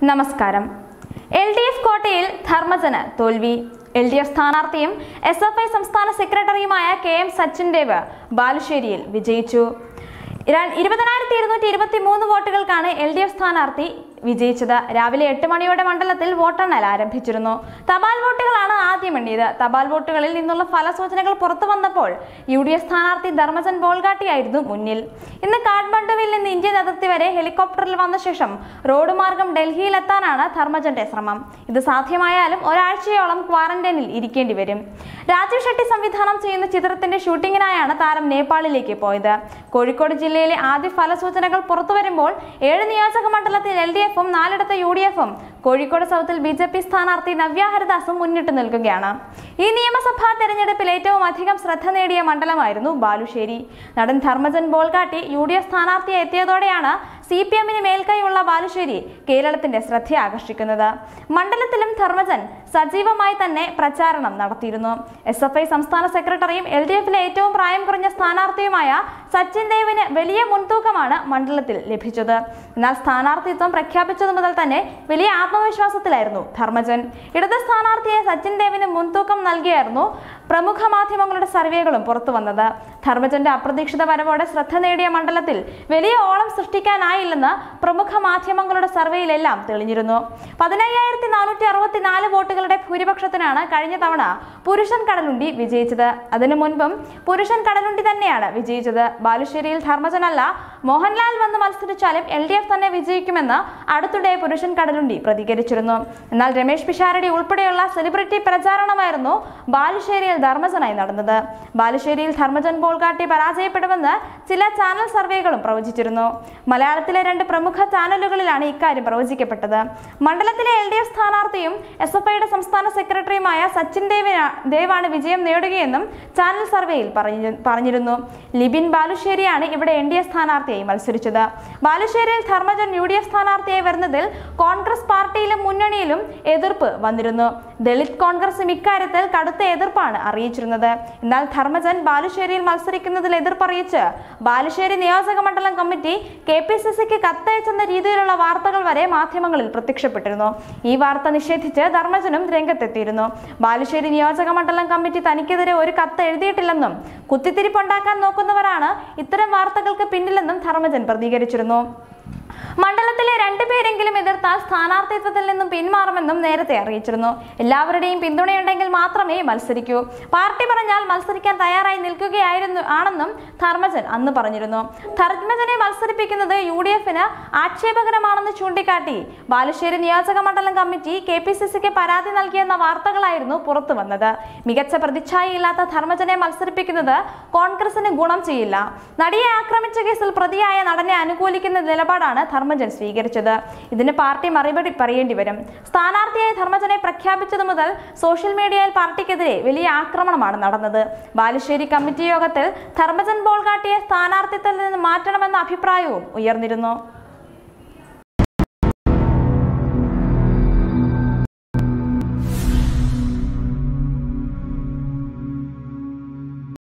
നമസ്കാരം L D F കോട്ടയിൽ ധർമ്മജന് തോൽവി എൽ ഡി എഫ് സ്ഥാനാർത്ഥിയും എസ് എഫ് ഐ സംസ്ഥാന സെക്രട്ടറിയുമായ കെ എം സച്ചിൻ ദേവ് ബാലുശ്ശേരിയിൽ വിജയിച്ചു ഇര- ഇരുപതിനായിരത്തി ഇരുന്നൂറ്റി ഇരുപത്തി മൂന്ന് വോട്ടുകൾക്കാണ് എൽ ഡി എഫ് സ്ഥാനാർത്ഥി വിജയിച്ചത് രാവിലെ എട്ട് മണിയോടെ മണ്ഡലത്തിൽ വോട്ടെണ്ണൽ ആരംഭിച്ചിരുന്നു തപാൽ വോട്ടുകളാണ് ആദ്യം എണ്ണിയത് തപാൽ വോട്ടുകളിൽ നിന്നുള്ള ഫലസൂചനകൾ പുറത്തു വന്നപ്പോൾ യു ഡി എഫ് സ്ഥാനാർത്ഥി ധർമ്മജൻ ബോൾഗാട്ടിയായിരുന്നു മുന്നിൽ ഇന്ന് കാഠ്മണ്ഡുവിൽ നിന്ന് ഇന്ത്യൻ അതിർത്തി വരെ ഹെലികോപ്റ്ററിൽ വന്ന ശേഷം റോഡ് മാർഗം ഡൽഹിയിലെത്താനാണ് ധർമ്മജന്റെ ശ്രമം ഇത് സാധ്യമായാലും ഒരാഴ്ചയോളം ക്വാറന്റൈനിൽ ഇരിക്കേണ്ടി വരും രാജീവ് ഷെട്ടി സംവിധാനം ചെയ്യുന്ന ചിത്രത്തിന്റെ ഷൂട്ടിങ്ങിനായാണ് താരം നേപ്പാളിലേക്ക് പോയത് കോഴിക്കോട് ജില്ലയിലെ ആദ്യ ഫലസൂചനകൾ പുറത്തു വരുമ്പോൾ ഏഴ് നിയോജക മണ്ഡലത്തിൽ എൽ ഡി എഫും നാലിടത്ത് യു ഡി എഫും കോഴിക്കോട് സൗത്തിൽ ബി ജെ പി സ്ഥാനാർത്ഥി നവ്യ ഹരിദാസും മുന്നിട്ട് നിൽക്കുകയാണ് ഈ നിയമസഭാ തെരഞ്ഞെടുപ്പിൽ ഏറ്റവും അധികം ശ്രദ്ധ നേടിയ മണ്ഡലമായിരുന്നു ബാലുശ്ശേരി നടൻ Dharmajan Bolgatty U D F സ്ഥാനാർത്ഥിയെ എത്തിയതോടെയാണ് സി പി എമ്മിന് മേൽക്കൈയുള്ള ബാലുശ്ശേരി കേരളത്തിന്റെ ശ്രദ്ധ ആകർഷിക്കുന്നത് മണ്ഡലത്തിലും ധർമ്മജൻ സജീവമായി തന്നെ പ്രചാരണം നടത്തിയിരുന്നു എസ് എഫ് ഐ സംസ്ഥാന സെക്രട്ടറിയും എൽ ഡി എഫിലെ ഏറ്റവും പ്രായം കുറഞ്ഞ സ്ഥാനാർത്ഥിയുമായ സച്ചിൻ ദേവിന് വലിയ മുൻതൂക്കമാണ് മണ്ഡലത്തിൽ ലഭിച്ചത് എന്നാൽ സ്ഥാനാർത്ഥിത്വം പ്രഖ്യാപിച്ചതു മുതൽ തന്നെ വലിയ ആത്മവിശ്വാസത്തിലായിരുന്നു ധർമ്മജൻ ഇടത് സ്ഥാനാർത്ഥിയെ സച്ചിൻ ദേവിന് മുൻതൂക്കം നൽകിയായിരുന്നു പ്രമുഖ മാധ്യമങ്ങളുടെ സർവേകളും പുറത്തു വന്നത് ധർമ്മജന്റെ അപ്രതീക്ഷിത വരവോടെ ശ്രദ്ധ നേടിയ മണ്ഡലത്തിൽ വലിയ ഓളം സൃഷ്ടിക്കാനായില്ലെന്ന് പ്രമുഖ മാധ്യമങ്ങളുടെ സർവേയിലെല്ലാം തെളിഞ്ഞിരുന്നു പതിനയ്യായിരത്തി നാനൂറ്റി അറുപത്തിനാല് വോട്ടുകളുടെ ഭൂരിപക്ഷത്തിനാണ് കഴിഞ്ഞ തവണ പുരുഷൻ കടലുണ്ടി വിജയിച്ചത് അതിനു മുൻപും പുരുഷൻ കടലുണ്ടി തന്നെയാണ് വിജയിച്ചത് ബാലുശ്ശേരിയിൽ ധർമ്മജനല്ല മോഹൻലാൽ വന്ന് മത്സരിച്ചാലും എൽ ഡി എഫ് തന്നെ വിജയിക്കുമെന്ന് അടുത്തിടെ പുരുഷൻ കടലുണ്ടി പ്രതികരിച്ചിരുന്നു എന്നാൽ രമേശ് പിഷാരടി ഉൾപ്പെടെയുള്ള സെലിബ്രിറ്റി പ്രചാരണമായിരുന്നു ബാലുശ്ശേരിയിൽ ധർമ്മജനായി നടന്നത് ബാലുശ്ശേരിയിൽ ധർമ്മജൻ ബോൾഗാട്ടി പരാജയപ്പെടുമെന്ന് ചില ചാനൽ സർവേകളും പ്രവചിച്ചിരുന്നു മലയാളത്തിലെ രണ്ട് പ്രമുഖ ചാനലുകളിലാണ് ഇക്കാര്യം പ്രവചിക്കപ്പെട്ടത് മണ്ഡലത്തിലെ എൽ ഡി എഫ് സ്ഥാനാർത്ഥിയും എസ് എഫ് ഐയുടെ സംസ്ഥാന സെക്രട്ടറിയുമായ സച്ചിൻ ദേവിന ദേവാണ് വിജയം നേടുകയെന്നും ചാനൽ സർവേയിൽ പറഞ്ഞു പറഞ്ഞിരുന്നു ലിബിൻ ബാലുശ്ശേരിയാണ് ഇവിടെ എൻ ഡി എ സ്ഥാനാർത്ഥിയായി മത്സരിച്ചത് ബാലുശ്ശേരിയിൽ ധർമ്മജൻ യു ഡി എഫ് സ്ഥാനാർത്ഥിയായി വരുന്നതിൽ കോൺഗ്രസ് പാർട്ടിയിലും മുന്നണിയിലും എതിർപ്പ് വന്നിരുന്നു ദളിത് കോൺഗ്രസും ഇക്കാര്യത്തിൽ കടുത്ത എതിർപ്പാണ് അറിയിച്ചിരുന്നത് എന്നാൽ ധർമ്മജൻ ബാലുശ്ശേരിയിൽ മത്സരിക്കുന്നതിൽ എതിർപ്പറിയിച്ച് ബാലുശ്ശേരി നിയോജക മണ്ഡലം കമ്മിറ്റി കെ പി സി സിക്ക് കത്തയച്ചെന്ന രീതിയിലുള്ള വാർത്തകൾ വരെ മാധ്യമങ്ങളിൽ പ്രത്യക്ഷപ്പെട്ടിരുന്നു ഈ വാർത്ത നിഷേധിച്ച് ധർമ്മജനും രംഗത്തെത്തിയിരുന്നു ബാലുശ്ശേരി നിയോജക മണ്ഡലം കമ്മിറ്റി തനിക്കെതിരെ ഒരു കത്ത് എഴുതിയിട്ടില്ലെന്നും കുത്തിത്തിരിപ്പുണ്ടാക്കാൻ നോക്കുന്നവരാണ് ഇത്തരം വാർത്തകൾക്ക് പിന്നിലെന്നും ധർമ്മജൻ പ്രതികരിച്ചിരുന്നു മണ്ഡലത്തിലെ രണ്ടുപേരെങ്കിലും എതിർത്താൽ സ്ഥാനാർത്ഥിത്വത്തിൽ നിന്നും പിന്മാറുമെന്നും നേരത്തെ അറിയിച്ചിരുന്നു എല്ലാവരുടെയും പിന്തുണയുണ്ടെങ്കിൽ മാത്രമേ മത്സരിക്കൂ പാർട്ടി പറഞ്ഞാൽ മത്സരിക്കാൻ തയ്യാറായി നിൽക്കുകയായിരുന്നു ആണെന്നും ധർമ്മജൻ അന്ന് പറഞ്ഞിരുന്നു ധർമ്മജനെ മത്സരിപ്പിക്കുന്നത് യു ഡി എഫിന് ആക്ഷേപകരമാണെന്ന് ചൂണ്ടിക്കാട്ടി ബാലുശ്ശേരി നിയോജക മണ്ഡലം കമ്മിറ്റി കെ പി സി സിക്ക് പരാതി നൽകിയെന്ന വാർത്തകളായിരുന്നു പുറത്തു വന്നത് മികച്ച പ്രതിച്ഛായയില്ലാത്ത ധർമ്മജനെ മത്സരിപ്പിക്കുന്നത് കോൺഗ്രസിന് ഗുണം ചെയ്യില്ല നടിയെ ആക്രമിച്ച കേസിൽ പ്രതിയായ നടനെ അനുകൂലിക്കുന്ന നിലപാടാണ് ധർമ്മജൻ സ്വീകരിച്ചത് ഇതിന് പാർട്ടി മറുപടി പറയേണ്ടി വരും സ്ഥാനാർത്ഥിയായി ധർമ്മജനെ പ്രഖ്യാപിച്ചതു മുതൽ സോഷ്യൽ മീഡിയയിൽ പാർട്ടിക്കെതിരെ വലിയ ആക്രമണമാണ് നടന്നത് ബാലുശ്ശേരി കമ്മിറ്റി യോഗത്തിൽ ധർമ്മജൻ ബോൾഗാട്ടിയെ സ്ഥാനാർത്ഥിത്വത്തിൽ നിന്ന് മാറ്റണമെന്ന അഭിപ്രായവും ഉയർന്നിരുന്നു